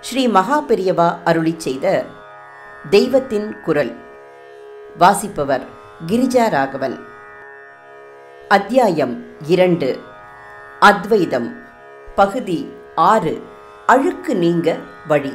ஸ்ரீ மகா பெரியவா அருளிச் செய்த தெய்வத்தின் குரல் வாசிப்பவர் கிரிஜா ராகவன் அத்தியாயம் இரண்டு அத்வைதம் பகுதி ஆறு அழுக்கு நீங்க வழி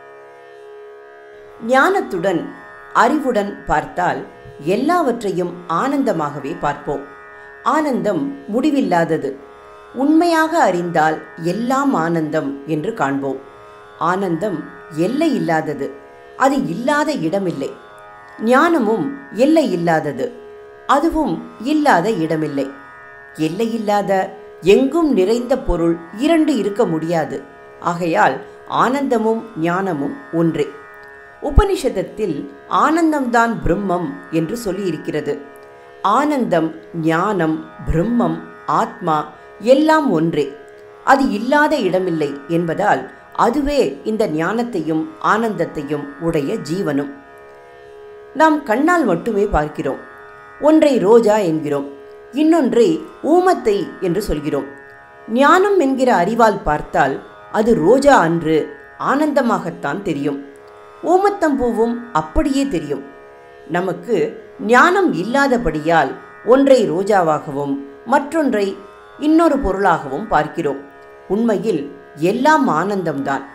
ஞானத்துடன் அறிவுடன் பார்த்தால் எல்லாவற்றையும் ஆனந்தமாகவே பார்ப்போம் ஆனந்தம் முடிவில்லாதது உண்மையாக அறிந்தால் எல்லாம் ஆனந்தம் என்று காண்போம் ஆனந்தம் எல்லை இல்லாதது அது இல்லாத இடமில்லை ஞானமும் எல்லை இல்லாதது அதுவும் இல்லாத இடமில்லை எல்லையில்லாத எங்கும் நிறைந்த பொருள் இரண்டு இருக்க முடியாது ஆகையால் ஆனந்தமும் ஞானமும் ஒன்றே உபனிஷதத்தில் ஆனந்தம்தான் பிரம்மம் என்று சொல்லியிருக்கிறது ஆனந்தம் ஞானம் பிரம்மம் ஆத்மா எல்லாம் ஒன்றே அது இல்லாத இடமில்லை என்பதால் அதுவே இந்த ஞானத்தையும் ஆனந்தத்தையும் உடைய ஜீவனும் நாம் கண்ணால் மட்டுமே பார்க்கிறோம் ஒன்றை ரோஜா என்கிறோம் இன்னொன்றை ஊமத்தை என்று சொல்கிறோம் ஞானம் என்கிற அறிவால் பார்த்தால் அது ரோஜா அன்று ஆனந்தமாகத்தான் தெரியும் ஊமத்தம்பூவும் அப்படியே தெரியும் நமக்கு ஞானம் இல்லாதபடியால் ஒன்றை ரோஜாவாகவும் மற்றொன்றை இன்னொரு பொருளாகவும் பார்க்கிறோம் உண்மையில் எல்லாம் ஆனந்தம்தான்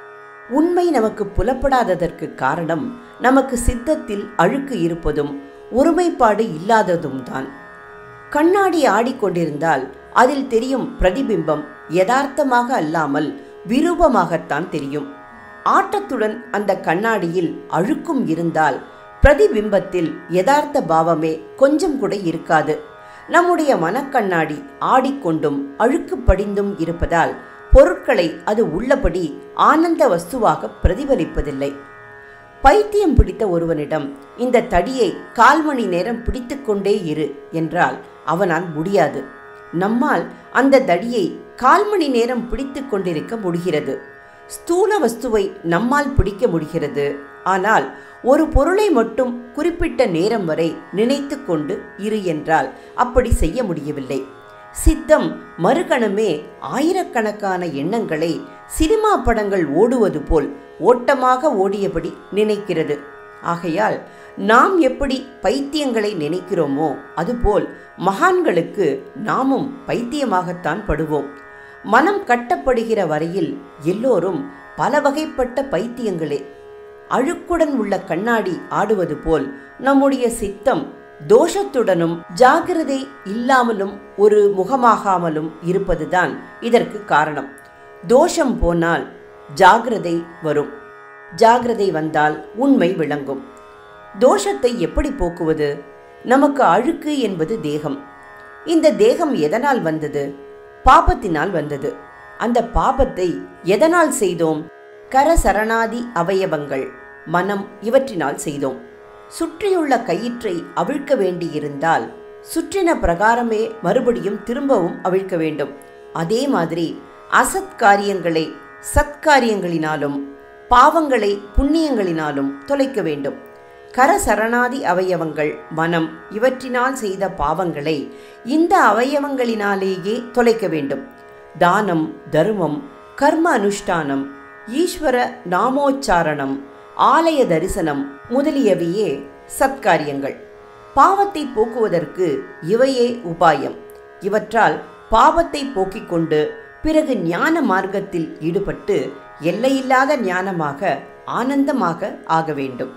உண்மை நமக்கு புலப்படாததற்கு காரணம் நமக்கு சித்தத்தில் அழுக்கு இருப்பதும் ஒருமைப்பாடு இல்லாததும் தான் கண்ணாடி ஆடிக்கொண்டிருந்தால் அதில் தெரியும் பிரதிபிம்பம் யதார்த்தமாக அல்லாமல் விரூபமாகத்தான் தெரியும் ஆட்டத்துடன் அந்த கண்ணாடியில் அழுக்கும் இருந்தால் பிரதிபிம்பத்தில் யதார்த்த பாவமே கொஞ்சம் கூட இருக்காது நம்முடைய மனக்கண்ணாடி ஆடிக்கொண்டும் அழுக்கு படிந்தும் இருப்பதால் பொருட்களை அது உள்ளபடி ஆனந்த வஸ்துவாக பிரதிபலிப்பதில்லை பைத்தியம் பிடித்த ஒருவனிடம் இந்த தடியை கால் மணி நேரம் பிடித்து கொண்டே இரு என்றால் அவனால் முடியாது நம்மால் அந்த தடியை கால் மணி நேரம் பிடித்து கொண்டிருக்க முடிகிறது ஸ்தூல வஸ்துவை நம்மால் பிடிக்க முடிகிறது ஆனால் ஒரு பொருளை மட்டும் குறிப்பிட்ட நேரம் வரை நினைத்து கொண்டு இரு என்றால் அப்படி செய்ய முடியவில்லை சித்தம் மறுகணமே ஆயிரக்கணக்கான எண்ணங்களை சினிமா படங்கள் ஓடுவது போல் ஓட்டமாக ஓடியபடி நினைக்கிறது ஆகையால் நாம் எப்படி பைத்தியங்களை நினைக்கிறோமோ அதுபோல் மகான்களுக்கு நாமும் பைத்தியமாகத்தான் படுவோம் மனம் கட்டப்படுகிற வரையில் எல்லோரும் பல வகைப்பட்ட பைத்தியங்களே அழுக்குடன் உள்ள கண்ணாடி ஆடுவது போல் நம்முடைய சித்தம் தோஷத்துடனும் ஜாகிரதை இல்லாமலும் ஒரு முகமாகாமலும் இருப்பதுதான் இதற்கு காரணம் தோஷம் போனால் ஜாகிரதை வரும் ஜாகிரதை வந்தால் உண்மை விளங்கும் தோஷத்தை எப்படி போக்குவது நமக்கு அழுக்கு என்பது தேகம் இந்த தேகம் எதனால் வந்தது பாபத்தினால் வந்தது அந்த பாபத்தை எதனால் செய்தோம் கரசரணாதி அவயவங்கள் மனம் இவற்றினால் செய்தோம் சுற்றியுள்ள கயிற்றை அவிழ்க்க வேண்டியிருந்தால் சுற்றின பிரகாரமே மறுபடியும் திரும்பவும் அவிழ்க்க வேண்டும் அதே மாதிரி அசத் காரியங்களை சத்காரியங்களினாலும் பாவங்களை புண்ணியங்களினாலும் தொலைக்க வேண்டும் கரசரணாதி அவயவங்கள் மனம் இவற்றினால் செய்த பாவங்களை இந்த அவயவங்களினாலேயே தொலைக்க வேண்டும் தானம் தர்மம் கர்ம அனுஷ்டானம் ஈஸ்வர நாமோச்சாரணம் ஆலய தரிசனம் முதலியவையே சத்காரியங்கள் பாவத்தை போக்குவதற்கு இவையே உபாயம் இவற்றால் பாவத்தை போக்கிக் கொண்டு பிறகு ஞான மார்க்கத்தில் ஈடுபட்டு எல்லையில்லாத ஞானமாக ஆனந்தமாக ஆக வேண்டும்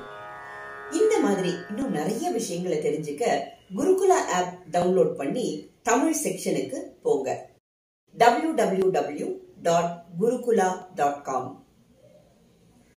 இந்த மாதிரி இன்னும் நிறைய விஷயங்களை தெரிஞ்சுக்க குருகுலா ஆப் டவுன்லோட் பண்ணி தமிழ் செக்ஷனுக்கு போங்க www.gurukula.com